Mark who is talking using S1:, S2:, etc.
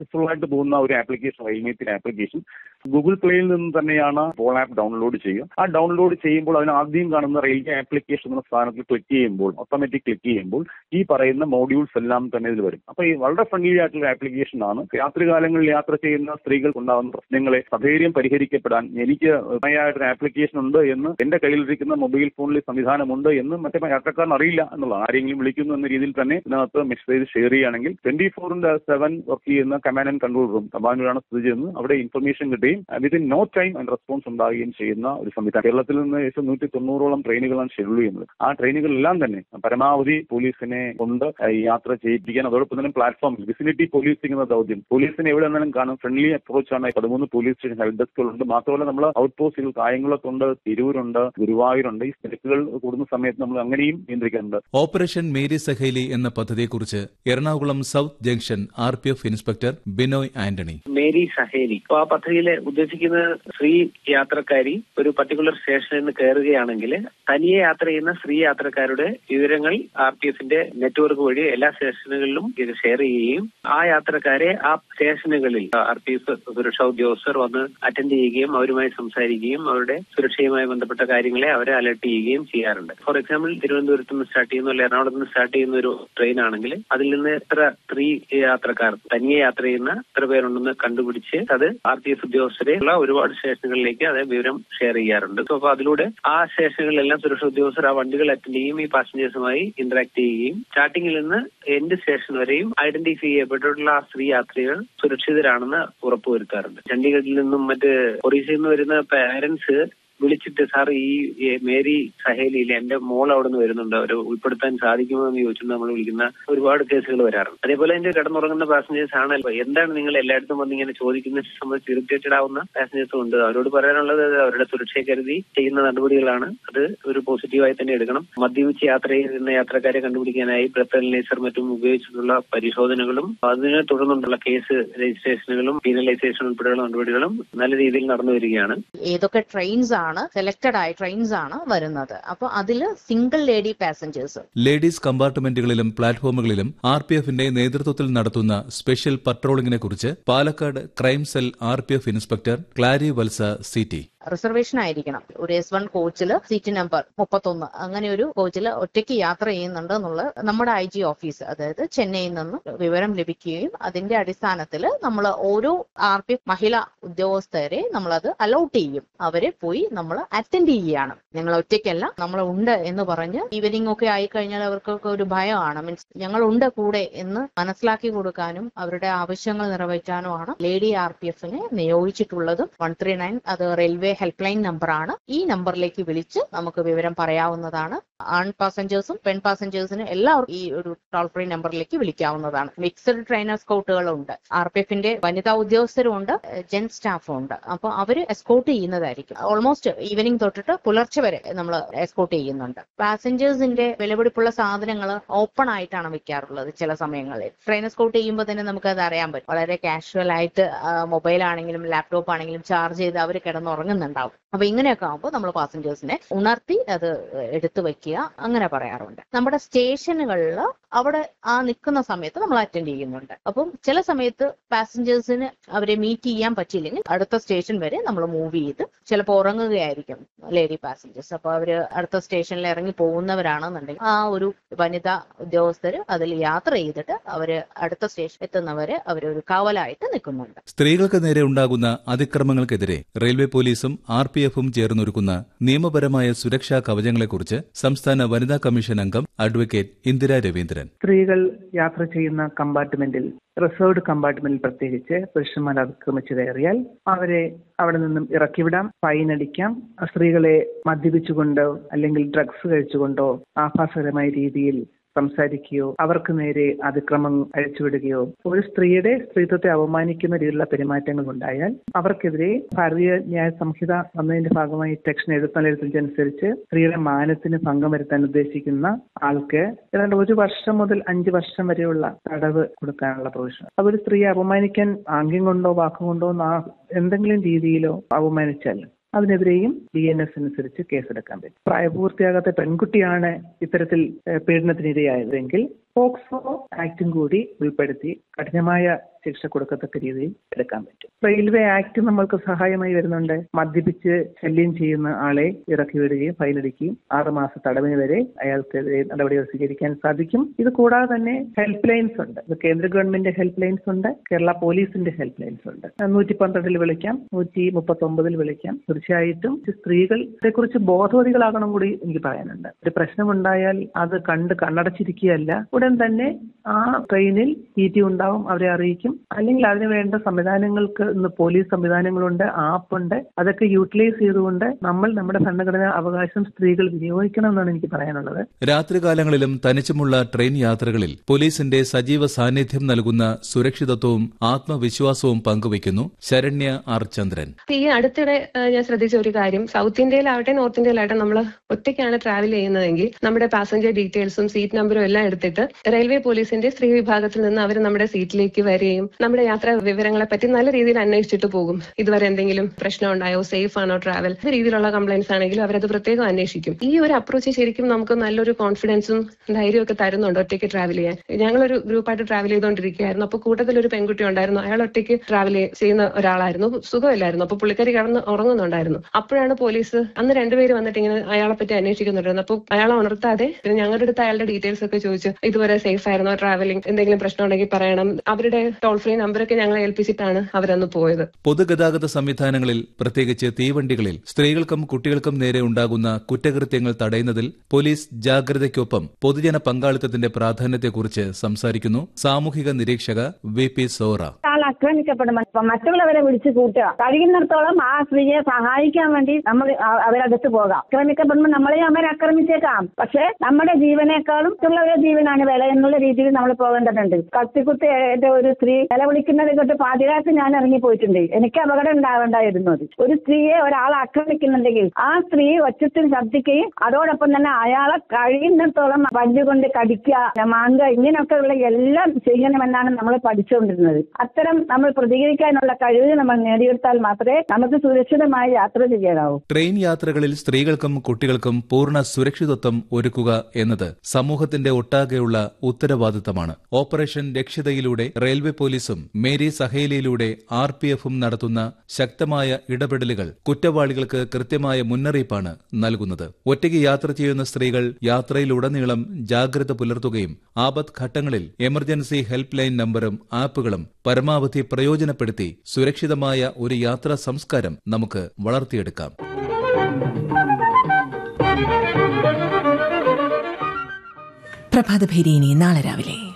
S1: successful ആയിട്ട് പോകുന്ന ഒരു ആപ്ലിക്കേഷൻ റെയിൽമേത്തിന്റെ ആപ്ലിക്കേഷൻ ഗൂഗിൾ പ്ലേയിൽ നിന്ന് തന്നെയാണ് പോൾ ആപ്പ് ഡൗൺലോഡ് ചെയ്യുക ആ ഡൗൺലോഡ് ചെയ്യുമ്പോൾ അതിന് ആദ്യം കാണുന്ന റെയിൽവേ ആപ്ലിക്കേഷൻ എന്ന സ്ഥാനത്ത് ക്ലിക്ക് ചെയ്യുമ്പോൾ ഓട്ടോമാറ്റിക് ക്ലിക്ക് ചെയ്യുമ്പോൾ ഈ പറയുന്ന മോഡ്യൂൾസ് എല്ലാം തന്നെ ഇതിൽ വരും അപ്പൊ ഈ വളരെ ഫ്രണ്ട്ലി ആയിട്ടുള്ള ആപ്ലിക്കേഷൻ ആണ് രാത്രികാലങ്ങളിൽ യാത്ര ചെയ്യുന്ന സ്ത്രീകൾക്ക് ഉണ്ടാകുന്ന പ്രശ്നങ്ങളെ സധൈര്യം പരിഹരിക്കപ്പെടാൻ എനിക്ക് ആയിട്ടൊരു ആപ്ലിക്കേഷൻ ഉണ്ട് എന്ന് എന്റെ കയ്യിലിരിക്കുന്ന മൊബൈൽ ഫോണിൽ സംവിധാനമുണ്ട് എന്ന് മറ്റേ യാത്രക്കാരൻ അറിയില്ല എന്നുള്ളത് ആരെങ്കിലും വിളിക്കുന്നു എന്ന രീതിയിൽ തന്നെ ഇതിനകത്ത് മെസ്സേജ് ഷെയർ ചെയ്യുകയാണെങ്കിൽ ട്വന്റി ഫോറിന്റെ സെവൻ വർക്ക് ചെയ്യുന്ന കമാൻഡ് ആൻഡ് കൺട്രോൾ റൂം തമ്പാനൂരാണ് സ്ഥിതി ചെയ്യുന്നത് അവിടെ ഇൻഫർമേഷൻ കിട്ടുകയും വിതിൻ നോ ടൈം അതിന്റെ റെസ്പോൺസ് ഉണ്ടാകുകയും ചെയ്യുന്ന ഒരു സംവിധാനം കേരളത്തിൽ നിന്ന് ഏകദേശം നൂറ്റി തൊണ്ണൂറോളം ട്രെയിനുകളാണ് ഷെഡ്യൂൾ ചെയ്യുന്നത് ആ ട്രെയിനുകളെല്ലാം തന്നെ പരമാവധി പോലീസിനെ കൊണ്ട് ഈ യാത്ര ചെയ്യിപ്പിക്കാൻ അതോടൊപ്പം തന്നെ പ്ലാറ്റ്ഫോമിൽ വിസിലിറ്റി പോലീസിംഗ് എന്ന ദൗത്യം പോലീസിനെ എവിടെ നിന്നാലും കാണും ഫ്രണ്ട്ലി അപ്രോച്ച് ആണ് പതിമൂന്ന് പോലീസ് സ്റ്റേഷൻ ഹെൽപ്പ് ഡെസ്കുകളുണ്ട് മാത്രമല്ല നമ്മൾ ഔട്ട് പോസ്റ്റുകൾ കായംകുളത്തുണ്ട് തിരൂരുണ്ട് ഗുരുവായൂരുണ്ട് ഈ തിരക്കുകൾ കൂടുന്ന സമയത്ത് നമ്മൾ അങ്ങനെയും നിയന്ത്രിക്കുന്നുണ്ട്
S2: ഓപ്പറേഷൻ മേരി സഹേലി എന്ന പദ്ധതിയെക്കുറിച്ച് Ernakulam south junction R P F inspector Binoy Antony
S3: Meri Saheli അപ്പൊ ആ പദ്ധതിയിൽ ഉദ്ദേശിക്കുന്നത് സ്ത്രീ യാത്രക്കാരി ഒരു പർട്ടിക്കുലർ സ്റ്റേഷനിൽ നിന്ന് കയറുകയാണെങ്കിൽ തനിയെ യാത്ര ചെയ്യുന്ന സ്ത്രീ യാത്രക്കാരുടെ വിവരങ്ങൾ ആർ പി എഫിന്റെ നെറ്റ്വർക്ക് വഴി എല്ലാ സ്റ്റേഷനുകളിലും ഇത് ഷെയർ ചെയ്യുകയും ആ യാത്രക്കാരെ ആ സ്റ്റേഷനുകളിൽ ആർ പി എഫ് സുരക്ഷാ ഉദ്യോഗസ്ഥർ വന്ന് അറ്റൻഡ് ചെയ്യുകയും അവരുമായി സംസാരിക്കുകയും അവരുടെ സുരക്ഷയുമായി ബന്ധപ്പെട്ട കാര്യങ്ങളെ അവരെ അലർട്ട് ചെയ്യുകയും ചെയ്യാറുണ്ട് ഫോർ എക്സാമ്പിൾ തിരുവനന്തപുരത്ത് നിന്ന് സ്റ്റാർട്ട് ചെയ്യുന്ന അല്ലെങ്കിൽ എറണാകുളത്ത് നിന്ന് സ്റ്റാർട്ട് ചെയ്യുന്ന ഒരു ട്രെയിൻ ആണെങ്കിൽ അതിൽ നിന്ന് എത്ര സ്ത്രീ യാത്രക്കാർ തനിയെ യാത്ര ചെയ്യുന്ന എത്ര പേരുണ്ടെന്ന് കണ്ടുപിടിച്ച് അത് ആർ പി എഫ് ഉദ്യോഗസ്ഥരെ ഉള്ള ഒരുപാട് സ്റ്റേഷനുകളിലേക്ക് അതേ വിവരം ഷെയർ ചെയ്യാറുണ്ട് അപ്പൊ അതിലൂടെ ആ സ്റ്റേഷനുകളിലെല്ലാം സുരക്ഷാ ഉദ്യോഗസ്ഥർ ആ വണ്ടികൾ അറ്റൻഡ് ചെയ്യും ഈ പാസഞ്ചേഴ്സുമായി ഇന്ററാക്ട് ചെയ്യുകയും സ്റ്റാർട്ടിങ്ങിൽ നിന്ന് എൻഡ് സ്റ്റേഷൻ വരെയും ഐഡന്റിഫൈ ചെയ്യപ്പെട്ടിട്ടുള്ള ആ സ്ത്രീ യാത്രികൾ സുരക്ഷിതരാണെന്ന് ഉറപ്പുവരുത്താറുണ്ട് ചണ്ഡീഗഡിൽ നിന്നും മറ്റ് ഒറീസയിൽ നിന്ന് വരുന്ന പാരന്റ്സ് വിളിച്ചിട്ട് സാർ ഈ മേരി സഹേലിയിൽ എന്റെ മോൾ അവിടെ നിന്ന് വരുന്നുണ്ട് അവരെ ഉൾപ്പെടുത്താൻ സാധിക്കുമോ എന്ന് ചോദിച്ചിട്ട് നമ്മൾ വിളിക്കുന്ന ഒരുപാട് കേസുകൾ വരാറുണ്ട് അതേപോലെ എന്റെ കിടന്നുറങ്ങുന്ന പാസഞ്ചേഴ്സ് ആണ് എന്താണ് നിങ്ങൾ എല്ലായിടത്തും വന്ന് ഇങ്ങനെ ചോദിക്കുന്ന സംബന്ധിച്ച് ഇറിറ്റേറ്റഡ് ആവുന്ന പാസഞ്ചേഴ്സും ഉണ്ട് അവരോട് പറയാനുള്ളത് അവരുടെ സുരക്ഷയെ കരുതി ചെയ്യുന്ന നടപടികളാണ് അത് ഒരു പോസിറ്റീവായി തന്നെ എടുക്കണം മദ്യപിച്ച് യാത്ര ചെയ്യുന്ന യാത്രക്കാരെ കണ്ടുപിടിക്കാനായി ബ്രത്ത് അനലൈസർ മറ്റും ഉപയോഗിച്ചിട്ടുള്ള പരിശോധനകളും അതിനെ തുടർന്നുകൊണ്ടുള്ള കേസ് രജിസ്ട്രേഷനുകളും പീനലൈസേഷൻ ഉൾപ്പെടെയുള്ള നടപടികളും നല്ല രീതിയിൽ നടന്നു വരികയാണ്
S4: ഏതൊക്കെ ട്രെയിൻസ് ആണ് സെലക്ടഡ് ആയ ട്രെയിൻസ് ആണ് വരുന്നത് അപ്പൊ അതിൽ സിംഗിൾ ലേഡി പാസഞ്ചേഴ്സ്
S2: ലേഡീസ് കമ്പാർട്ട്മെന്റുകളിലും പ്ലാറ്റ്ഫോമുകളിലും ആർ പി എഫിന്റെ നേതൃത്വത്തിൽ നടത്തുന്ന സ്പെഷ്യൽ പട്രോളിംഗിനെ കുറിച്ച് Palakkad crime cell R P F inspector Clari Valsa C T
S4: reservation ആയിരിക്കണം ഒരു എസ് വൺ കോച്ചിൽ സീറ്റ് നമ്പർ മുപ്പത്തൊന്ന് അങ്ങനെ ഒരു കോച്ചിൽ ഒറ്റയ്ക്ക് യാത്ര ചെയ്യുന്നുണ്ട് എന്നുള്ളത് നമ്മുടെ ഐ ജി ഓഫീസ് അതായത് ചെന്നൈയിൽ നിന്ന് വിവരം ലഭിക്കുകയും അതിന്റെ അടിസ്ഥാനത്തിൽ നമ്മൾ ഓരോ ആർ പി എഫ് മഹിളാ ഉദ്യോഗസ്ഥരെ നമ്മളത് അലൗട്ട് ചെയ്യും അവരെ പോയി നമ്മൾ അറ്റൻഡ് ചെയ്യുകയാണ് ഞങ്ങൾ ഒറ്റയ്ക്കല്ല നമ്മൾ ഉണ്ട് എന്ന് പറഞ്ഞ് ഈവനിങ് ഒക്കെ ആയി കഴിഞ്ഞാൽ അവർക്കൊക്കെ ഒരു ഭയമാണ് മീൻസ് ഞങ്ങൾ ഉണ്ട് കൂടെ എന്ന് മനസ്സിലാക്കി കൊടുക്കാനും അവരുടെ ആവശ്യങ്ങൾ നിറവേറ്റാനുമാണ് ലേഡി ആർ പി എഫിനെ നിയോഗിച്ചിട്ടുള്ളതും വൺ ത്രീ നയൻ അത് റെയിൽവേ ഹെൽപ്പ് ലൈൻ നമ്പറാണ് ഈ നമ്പറിലേക്ക് വിളിച്ച് നമുക്ക് വിവരം പറയാവുന്നതാണ് ആൺ പാസഞ്ചേഴ്സും പെൺ പാസഞ്ചേഴ്സിനും എല്ലാവർക്കും ഈ ഒരു ടോൾ ഫ്രീ നമ്പറിലേക്ക് വിളിക്കാവുന്നതാണ് മിക്സഡ് ട്രെയിനർ സ്കൗട്ടുകളുണ്ട് ആർ പി എഫിന്റെ വനിതാ ഉദ്യോഗസ്ഥരും ഉണ്ട് ജെൻ സ്റ്റാഫും ഉണ്ട് അപ്പൊ അവര് എസ്കോട്ട് ചെയ്യുന്നതായിരിക്കും ഓൾമോസ്റ്റ് ഈവനിങ് തൊട്ടിട്ട് പുലർച്ചെ വരെ നമ്മൾ എസ്കോട്ട് ചെയ്യുന്നുണ്ട് പാസഞ്ചേഴ്സിന്റെ വിലപിടിപ്പുള്ള സാധനങ്ങൾ ഓപ്പൺ ആയിട്ടാണ് വെക്കാറുള്ളത് ചില സമയങ്ങളിൽ ട്രെയിൻ എസ്കോട്ട് ചെയ്യുമ്പോൾ തന്നെ നമുക്ക് അത് അറിയാൻ പറ്റും വളരെ കാഷ്വൽ ആയിട്ട് മൊബൈൽ ആണെങ്കിലും ലാപ്ടോപ്പ് ആണെങ്കിലും ചാർജ് ചെയ്ത് അവർ കിടന്നുറങ്ങുന്നുണ്ടാവും അപ്പൊ ഇങ്ങനെയൊക്കെ ആകുമ്പോൾ നമ്മൾ പാസഞ്ചേഴ്സിനെ ഉണർത്തി അത് എടുത്തു വെക്കുക അങ്ങനെ പറയാറുണ്ട് നമ്മുടെ സ്റ്റേഷനുകളിൽ അവിടെ ആ നിൽക്കുന്ന സമയത്ത് നമ്മൾ അറ്റൻഡ് ചെയ്യുന്നുണ്ട് അപ്പം ചില സമയത്ത് പാസഞ്ചേഴ്സിന് അവരെ മീറ്റ് ചെയ്യാൻ പറ്റിയില്ലെങ്കിൽ അടുത്ത സ്റ്റേഷൻ വരെ നമ്മൾ മൂവ് ചെയ്ത് ചിലപ്പോൾ ഉറങ്ങുകയായിരിക്കും ലേഡി പാസഞ്ചേഴ്സ് അപ്പൊ അവര് അടുത്ത സ്റ്റേഷനിൽ ഇറങ്ങി പോകുന്നവരാണെന്നുണ്ടെങ്കിൽ ആ ഒരു വനിതാ ഉദ്യോഗസ്ഥർ അതിൽ യാത്ര ചെയ്തിട്ട് അവര് അടുത്ത സ്റ്റേഷൻ എത്തുന്നവരെ അവരൊരു കാവലായിട്ട് നിൽക്കുന്നുണ്ട്
S2: സ്ത്രീകൾക്ക് നേരെ ഉണ്ടാകുന്ന അതിക്രമങ്ങൾക്കെതിരെ റെയിൽവേ പോലീസും ആർ പി എഫും ചേർന്നൊരുക്കുന്ന നിയമപരമായ സുരക്ഷാ കവചങ്ങളെക്കുറിച്ച് സംസ്ഥാന വനിതാ കമ്മീഷൻ അംഗം അഡ്വക്കേറ്റ് ഇന്ദിര രവീന്ദ്രൻ
S5: സ്ത്രീകൾ യാത്ര ചെയ്യുന്ന കമ്പാർട്ട്മെന്റിൽ റിസർവ്ഡ് കമ്പാർട്ട്മെന്റിൽ പ്രത്യേകിച്ച് പുരുഷന്മാർ അതിക്രമിച്ചു കയറിയാൽ അവരെ അവിടെ നിന്നും ഇറക്കിവിടാം ഫൈൻ അടിക്കാം സ്ത്രീകളെ മദ്യപിച്ചുകൊണ്ടോ അല്ലെങ്കിൽ ഡ്രഗ്സ് കഴിച്ചുകൊണ്ടോ ആഭാസകരമായ രീതിയിൽ സംസാരിക്കുകയോ അവർക്ക് നേരെ അതിക്രമം അഴിച്ചുവിടുകയോ ഒരു സ്ത്രീയുടെ സ്ത്രീത്വത്തെ അവമാനിക്കുന്ന രീതിയിലുള്ള പെരുമാറ്റങ്ങൾ ഉണ്ടായാൽ അവർക്കെതിരെ ഭാരതീയ ന്യായ സംഹിത വന്നതിന്റെ ഭാഗമായി സെക്ഷൻ എഴുപത്തിനാല് സ്ത്രീയുടെ മാനത്തിന് ഭംഗം വരുത്താൻ ഉദ്ദേശിക്കുന്ന ആൾക്ക് ഏതാണ്ട് ഒരു വർഷം മുതൽ അഞ്ച് വർഷം വരെയുള്ള തടവ് കൊടുക്കാനുള്ള പ്രൊവിഷൻ അതൊരു സ്ത്രീയെ അപമാനിക്കാൻ ആംഗ്യം കൊണ്ടോ വാക്കുകൊണ്ടോ എന്തെങ്കിലും രീതിയിലോ അപമാനിച്ചാൽ അതിനെതിരെയും ഡി എൻ എസ് അനുസരിച്ച് കേസെടുക്കാൻ പറ്റും പ്രായപൂർത്തിയാകാത്ത പെൺകുട്ടിയാണ് ഇത്തരത്തിൽ പീഡനത്തിനിരയായതെങ്കിൽ പോക്സോ ആക്ടും കൂടി ഉൾപ്പെടുത്തി കഠിനമായ ശിക്ഷ കൊടുക്കത്തക്ക രീതിയിൽ എടുക്കാൻ പറ്റും റെയിൽവേ ആക്ട് നമ്മൾക്ക് സഹായമായി വരുന്നുണ്ട് മദ്യപിച്ച് ശല്യം ചെയ്യുന്ന ആളെ ഇറക്കി വിടുകയും ഫൈനടിക്കുകയും ആറ് മാസ തടവിന് വരെ അയാൾക്കെതിരെ നടപടികൾ സ്വീകരിക്കാൻ സാധിക്കും ഇത് കൂടാതെ തന്നെ ഹെൽപ്പ് ലൈൻസ് ഉണ്ട് ഇത് കേന്ദ്ര ഗവൺമെന്റ് ഹെൽപ്പ് ലൈൻസ് ഉണ്ട് കേരള പോലീസിന്റെ ഹെൽപ്പ് ലൈൻസ് ഉണ്ട് നൂറ്റി പന്ത്രണ്ടിൽ വിളിക്കാം നൂറ്റി മുപ്പത്തി ഒമ്പതിൽ വിളിക്കാം തീർച്ചയായിട്ടും സ്ത്രീകൾ ഇതേക്കുറിച്ച് ബോധവതികളാകണം കൂടി എനിക്ക് പറയാനുണ്ട് ഒരു പ്രശ്നമുണ്ടായാൽ അത് കണ്ട് കണ്ണടച്ചിരിക്കുകയല്ല ഉടൻ തന്നെ ആ ട്രെയിനിൽ ടി ടി ഉണ്ടാവും അവരെ അറിയിക്കും അല്ലെങ്കിൽ അതിന് വേണ്ട സംവിധാനങ്ങൾക്ക് ഇന്ന് പോലീസ് സംവിധാനങ്ങളുണ്ട് ആപ്പുണ്ട് അതൊക്കെ യൂട്ടിലൈസ് ചെയ്തുകൊണ്ട് നമ്മൾ നമ്മുടെ ഭരണഘടനാ അവകാശം സ്ത്രീകൾ വിനിയോഗിക്കണം എന്നാണ് എനിക്ക് പറയാനുള്ളത്
S2: രാത്രികാലങ്ങളിലും തനിച്ചുമുള്ള ട്രെയിൻ യാത്രകളിൽ പോലീസിന്റെ സജീവ സാന്നിധ്യം നൽകുന്ന സുരക്ഷിതത്വവും ആത്മവിശ്വാസവും പങ്കുവയ്ക്കുന്നു ശരണ്യ ആർ ചന്ദ്രൻ
S6: ഈ അടുത്തിടെ ആ, ഞാൻ ശ്രദ്ധിച്ച ഒരു കാര്യം സൗത്ത് ഇന്ത്യയിലാവട്ടെ നോർത്ത് ഇന്ത്യയിലാവട്ടെ നമ്മൾ ഒറ്റയ്ക്കാണ് ട്രാവൽ ചെയ്യുന്നതെങ്കിൽ നമ്മുടെ പാസഞ്ചർ ഡീറ്റെയിൽസും സീറ്റ് നമ്പറും എല്ലാം എടുത്തിട്ട് റെയിൽവേ പോലീസിന്റെ സ്ത്രീ വിഭാഗത്തിൽ നിന്ന് അവർ നമ്മുടെ സീറ്റിലേക്ക് വരികയും നമ്മുടെ യാത്രാ വിവരങ്ങളെ പറ്റി നല്ല രീതിയിൽ അന്വേഷിച്ചിട്ട് പോകും ഇതുവരെ എന്തെങ്കിലും പ്രശ്നം ഉണ്ടായോ സേഫ് ആണോ ട്രാവൽ ഏത് രീതിയിലുള്ള കംപ്ലൈൻസ് ആണെങ്കിലും അവരത് പ്രത്യേകം അന്വേഷിക്കും ഈ ഒരു അപ്രോച്ച് ശരിക്കും നമുക്ക് നല്ലൊരു കോൺഫിഡൻസും ധൈര്യവും ഒക്കെ തരുന്നുണ്ട് ഒറ്റയ്ക്ക് ട്രാവൽ ചെയ്യാൻ ഞങ്ങളൊരു ഗ്രൂപ്പായിട്ട് ട്രാവൽ ചെയ്തുകൊണ്ടിരിക്കുകയായിരുന്നു അപ്പൊ കൂട്ടത്തിൽ ഒരു പെൺകുട്ടി ഉണ്ടായിരുന്നു അയാൾ ഒറ്റയ്ക്ക് ട്രാവൽ ചെയ്യുന്ന ഒരാളായിരുന്നു സുഖമില്ലായിരുന്നു അപ്പൊ പുള്ളിക്കാരി കിടന്ന് ഉറങ്ങുന്നുണ്ടായിരുന്നു അപ്പോഴാണ് പോലീസ് അന്ന് രണ്ടുപേര് വന്നിട്ട് ഇങ്ങനെ അയാളെ പറ്റി അന്വേഷിക്കുന്നുണ്ടായിരുന്നു അപ്പോൾ അയാളെ ഉണർത്താതെ പിന്നെ ഞങ്ങളുടെ അടുത്ത് അയാളുടെ ഡീറ്റെയിൽസ് ഒക്കെ ചോദിച്ചു ഇതുവരെ സേഫ് ആയിരുന്നോ ട്രാവലിംഗ് എന്തെങ്കിലും പ്രശ്നം ഉണ്ടെങ്കിൽ പറയണം അവരുടെ ടോൾ ഫ്രീ നമ്പറൊക്കെ ഞങ്ങളെ ഏൽപ്പിച്ചിട്ടാണ് അവരന്ന് പോയത്
S2: പൊതുഗതാഗത സംവിധാനങ്ങളിൽ പ്രത്യേകിച്ച് തീവണ്ടികളിൽ സ്ത്രീകൾക്കും കുട്ടികൾക്കും നേരെ ഉണ്ടാകുന്ന കുറ്റകൃത്യങ്ങൾ തടയുന്നതിൽ പോലീസ് ജാഗ്രതയ്ക്കൊപ്പം പൊതുജന പങ്കാളിത്തത്തിന്റെ പ്രാധാന്യത്തെക്കുറിച്ച് സംസാരിക്കുന്നു സാമൂഹിക നിരീക്ഷക വി പി സോറ
S7: ആൾ ആക്രമിക്കപ്പെടുമ്പോൾ ഇപ്പൊ മറ്റുള്ളവരെ വിളിച്ചു കൂട്ടുക കഴിയുന്നിടത്തോളം ആ സ്ത്രീയെ സഹായിക്കാൻ വേണ്ടി നമ്മൾ അ- അവരടുത്ത് പോകാം ആക്രമിക്കപ്പെടുമ്പോൾ നമ്മളെയും അവർ ആക്രമിച്ചേക്കാം പക്ഷെ നമ്മുടെ ജീവനേക്കാളും മറ്റുള്ളവരുടെ ജീവനാണ് വില എന്നുള്ള രീതിയിൽ നമ്മൾ പോകേണ്ടതുണ്ട് കത്തിക്കുത്തി ഏറ്റ ഒരു സ്ത്രീ നിലവിളിക്കുന്നത് കൊണ്ട് പാതിരാത്രി ഞാൻ ഇറങ്ങിപ്പോയിട്ടുണ്ട് എനിക്ക് അപകടം ഉണ്ടാവേണ്ടായിരുന്നു അത് ഒരു സ്ത്രീയെ ഒരാൾ ആക്രമിക്കുന്നുണ്ടെങ്കിൽ ആ സ്ത്രീ ഒച്ചത്തിൽ ശബ്ദിക്കുകയും അതോടൊപ്പം തന്നെ അയാളെ കഴിയുന്നിടത്തോളം പല്ലുകൊണ്ട് കടിക്കുക മാങ്ക ഇങ്ങനെയൊക്കെയുള്ള എല്ലാം ചെയ്യണമെന്നാണ് നമ്മൾ പഠിച്ചുകൊണ്ടിരുന്നത് അത്തരം നമ്മൾ പ്രതികരിക്കാനുള്ള കഴിവ് നമ്മൾ നേടിയെടുത്താൽ മാത്രമേ നമുക്ക് സുരക്ഷിതമായി യാത്ര ചെയ്യാനാവൂ
S2: ട്രെയിൻ യാത്രകളിൽ സ്ത്രീകൾക്കും കുട്ടികൾക്കും പൂർണ്ണ സുരക്ഷിതത്വം ഒരുക്കുക എന്നത് സമൂഹത്തിന്റെ ഒട്ടാകെയുള്ള ഉത്തരവാദിത്തമാണ് ഓപ്പറേഷൻ രക്ഷിതയിലൂടെ റെയിൽവേ പോലീസും മേരി സഹേലിയിലൂടെ ആർ പി എഫും നടത്തുന്ന ശക്തമായ ഇടപെടലുകൾ കുറ്റവാളികൾക്ക് കൃത്യമായ മുന്നറിയിപ്പാണ് നൽകുന്നത് ഒറ്റയ്ക്ക് യാത്ര ചെയ്യുന്ന സ്ത്രീകൾ യാത്രയിലുടനീളം ജാഗ്രത പുലർത്തുകയും ആപത് ഘട്ടങ്ങളിൽ എമർജൻസി ഹെൽപ്പ് ലൈൻ നമ്പറും ആപ്പുകളും പരമാവധി പ്രയോജനപ്പെടുത്തി സുരക്ഷിതമായ ഒരു യാത്രാ സംസ്കാരം നമുക്ക് വളർത്തിയെടുക്കാം
S8: പ്രഭാതഭേരി ഇനി നാളെ രാവിലെ